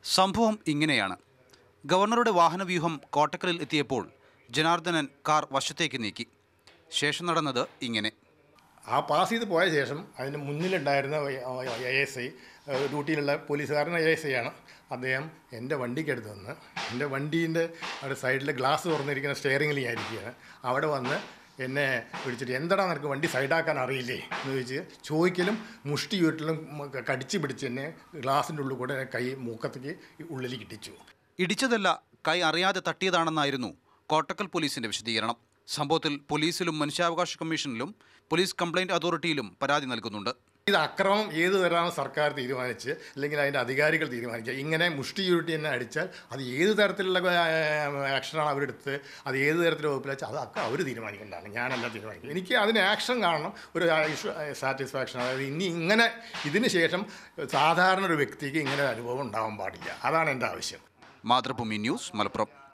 സംഭവം ഇങ്ങനെയാണ് ഗവർണറുടെ വാഹനവ്യൂഹം കോട്ടക്കലിൽ എത്തിയപ്പോൾ ജനാർദ്ദനൻ കാർ വശത്തേക്ക് നീക്കി ശേഷം നടന്നത് ഇങ്ങനെ ആ പാസ് ചെയ്ത് പോയ ശേഷം അതിന് മുന്നിലുണ്ടായിരുന്ന എ എസ് ഐ ഡ്യൂട്ടിയിലുള്ള പോലീസുകാരൻ എ എസ് ഐ ആണ് അദ്ദേഹം എൻ്റെ വണ്ടിക്കടുത്ത് വന്ന് എൻ്റെ വണ്ടീൻ്റെ അവിടെ സൈഡിൽ ഗ്ലാസ് തുറന്നിരിക്കുന്ന സ്റ്റിയറിംഗിൽ ഞാൻ ഇരിക്കുകയാണ് അവിടെ വന്ന് എന്നെ വിളിച്ചിട്ട് എന്താടാ നിനക്ക് വണ്ടി സൈഡാക്കാൻ അറിയില്ലേ എന്ന് ചോദിച്ച് ചോദിക്കലും മുഷ്ടി ചുറ്റിലും കടിച്ച് പിടിച്ച് എന്നെ ഗ്ലാസിൻ്റെ ഉള്ളിൽ കൂടെ കൈ മൂക്കത്തേക്ക് ഉള്ളിലേക്ക് ഇട്ടിച്ചു ഇടിച്ചതല്ല കൈ അറിയാതെ തട്ടിയതാണെന്നായിരുന്നു കോട്ടക്കൽ പോലീസിന്റെ വിശദീകരണം സംഭവത്തിൽ പോലീസിലും മനുഷ്യാവകാശ കമ്മീഷനിലും പോലീസ് കംപ്ലയിന്റ് അതോറിറ്റിയിലും പരാതി നൽകുന്നുണ്ട് ഇത് അക്രമം ഏത് തരമാണ് സർക്കാർ തീരുമാനിച്ച് അല്ലെങ്കിൽ അതിൻ്റെ അധികാരികൾ തീരുമാനിക്കുക ഇങ്ങനെ മുഷ്ടി ചുരുട്ടി എന്നെ അടിച്ചാൽ അത് ഏത് തരത്തിലുള്ള ആക്ഷനാണ് അവരെടുത്ത് അത് ഏത് തരത്തിലുള്ള വകുപ്പിൽ വെച്ചാൽ അതൊക്കെ അവർ തീരുമാനിക്കേണ്ടതാണ് ഞാനല്ല തീരുമാനിക്കുന്നത് എനിക്ക് അതിന് ആക്ഷൻ കാണണം ഒരു സാറ്റിസ്ഫാക്ഷൻ അതായത് ഇനി ഇങ്ങനെ ഇതിന് ശേഷം സാധാരണ ഒരു വ്യക്തിക്ക് ഇങ്ങനെ ഒരു അനുഭവം ഉണ്ടാവാൻ പാടില്ല അതാണ് എൻ്റെ ആവശ്യം മാതൃഭൂമി ന്യൂസ് മലപ്പുറം